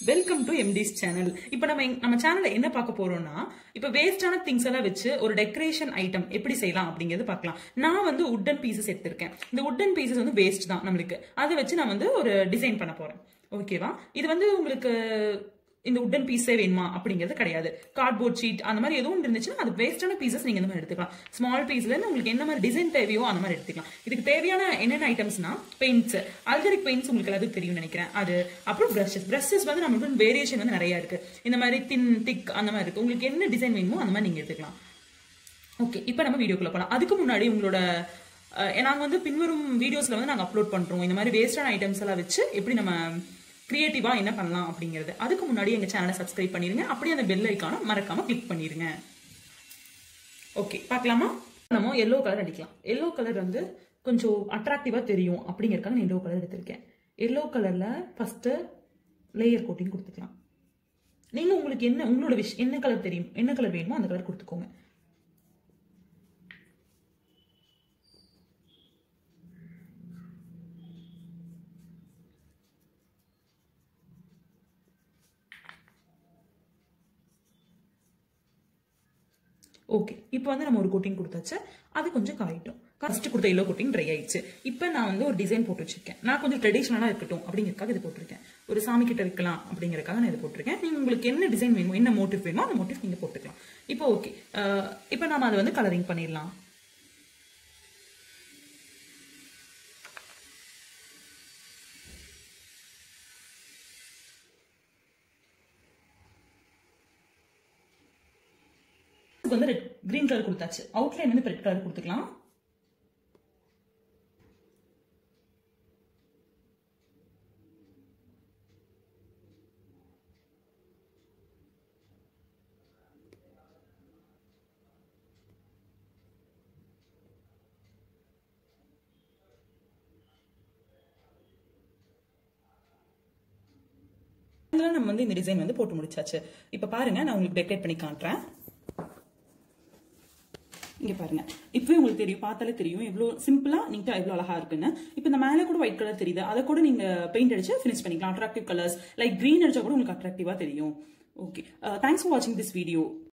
welcome to எம்டிஸ் channel இப்போ நம்ம எங்க- நம்ம சேனல்ல என்ன பார்க்க போறோம்னா இப்போ வேஸ்டான திங்ஸ் எல்லாம் வச்சு ஒரு டெக்கரேஷன் ஐட்டம் எப்படி செய்யலாம் அப்படிங்கிறது பார்க்கலாம் நான் வந்து உட்டன் பீசஸ் எடுத்திருக்கேன் இந்த உட்டன் பீசஸ் வந்து வேஸ்ட் தான் நம்மளுக்கு அதை வச்சு நான் வந்து ஒரு டிசைன் பண்ண போறேன் ஓகேவா இது வந்து உங்களுக்கு இந்த உட்டன் பீஸே வேணுமா அப்படிங்கிறது கிடையாது கார்ட்போர்ட் ஷீட் அந்த மாதிரி எதுவும் இருந்துச்சுன்னா அது வேஸ்டான பீசஸ் நீங்க இந்த மாதிரி எடுத்துக்கலாம் ஸ்மால் பீஸ்ல இருந்து உங்களுக்கு என்ன மாதிரி டிசைன் தேவையோ அந்த மாதிரி எடுத்துக்கலாம் இதுக்கு தேவையான என்னென்ன ஐட்டம்ஸ்னா பெயிண்ட்ஸ் அல்கரிக் பெயிண்ட்ஸ் உங்களுக்கு எல்லாத்துக்கும் தெரியும் நினைக்கிறேன் அது அப்புறம் பிரஷஸ் பிரஷஸ் வந்து நம்மளுக்கு வேரியேஷன் வந்து நிறைய இருக்கு இந்த மாதிரி தின் திக் அந்த மாதிரி இருக்கு உங்களுக்கு என்ன டிசைன் வேணுமோ அந்த மாதிரி நீங்க எடுத்துக்கலாம் ஓகே இப்போ நம்ம வீடியோக்குள்ள போகலாம் அதுக்கு முன்னாடி உங்களோட அஹ், நாங்க வந்து பின்வரும் வீடியோஸ்ல வந்து நாங்க அப்லோட் பண்றோம் இந்த மாதிரி வேஸ்டான ஐட்டம்ஸ் எல்லாம் வச்சு எப்படி நம்ம கிரியேட்டிவா என்ன பண்ணலாம் அப்படிங்கிறது அதுக்கு முன்னாடி எங்க சேனலை சப்ஸ்கிரைப் பண்ணிருங்க அப்படியே அந்த பெல் ஐக்கான மறக்காம கிளிக் பண்ணிருங்க ஓகே பார்க்கலாமா நம்ம எல்லோ கலர் அடிக்கலாம் எல்லோ கலர் வந்து கொஞ்சம் அட்ராக்டிவா தெரியும் அப்படிங்கறதுக்காக நான் எல்லோ கலர் எடுத்திருக்கேன் எல்லோ கலர்ல ஃபர்ஸ்ட் லேயர் கோட்டிங் கொடுத்துக்கலாம் நீங்க உங்களுக்கு என்ன உங்களோட விஷ் என்ன கலர் தெரியும் என்ன கலர் வேணுமோ அந்த கலர் கொடுத்துக்கோங்க ஓகே இப்போ வந்து நம்ம ஒரு கோட்டிங் கொடுத்தாச்சு அது கொஞ்சம் காயிட்டும் ஃபர்ஸ்ட் கொடுத்த எல்லோ கோட்டிங் ட்ரை ஆயிடுச்சு இப்போ நான் வந்து ஒரு டிசைன் போட்டு வச்சிருக்கேன் நான் கொஞ்சம் ட்ரெடிஷ்னலாக இருக்கட்டும் அப்படிங்கறதுக்காக இது போட்டிருக்கேன் ஒரு சாமி கிட்ட வைக்கலாம் அப்படிங்கறதுக்காக நான் இது போட்டிருக்கேன் நீங்க உங்களுக்கு என்ன டிசைன் வேணுமோ என்ன மோட்டிவ் வேணுமோ அந்த மோட்டிவ் நீங்க போட்டுக்கலாம் இப்போ ஓகே இப்போ நாம அதை வந்து கலரிங் பண்ணிடலாம் இதுக்கு வந்து ரெட் கிரீன் கலர் கொடுத்தாச்சு அவுட்லைன் வந்து ரெட் கலர் கொடுத்துக்கலாம் இதெல்லாம் நம்ம வந்து இந்த டிசைன் வந்து போட்டு முடிச்சாச்சு இப்போ பாருங்க நான் உங்களுக்கு டெக்கரேட் பண்ணி காட்டுறேன் இங்க பாருங்க இப்பவே உங்களுக்கு தெரியும் பார்த்தாலே தெரியும் எவ்வளவு சிம்பிளா நீட்டா எவ்வளவு அழகா இருக்குன்னு இப்போ இந்த மேல கூட ஒயிட் கலர் தெரியுது அதை கூட நீங்க பெயிண்ட் அடிச்சு ஃபினிஷ் பண்ணிக்கலாம் அட்ராக்டிவ் கலர்ஸ் லைக் கிரீன் அடிச்சா கூட உங்களுக்கு அட்ராக்டிவா தெரியும் ஓகே தேங்க்ஸ் ஃபார் வாட்சிங் திஸ் வீடியோ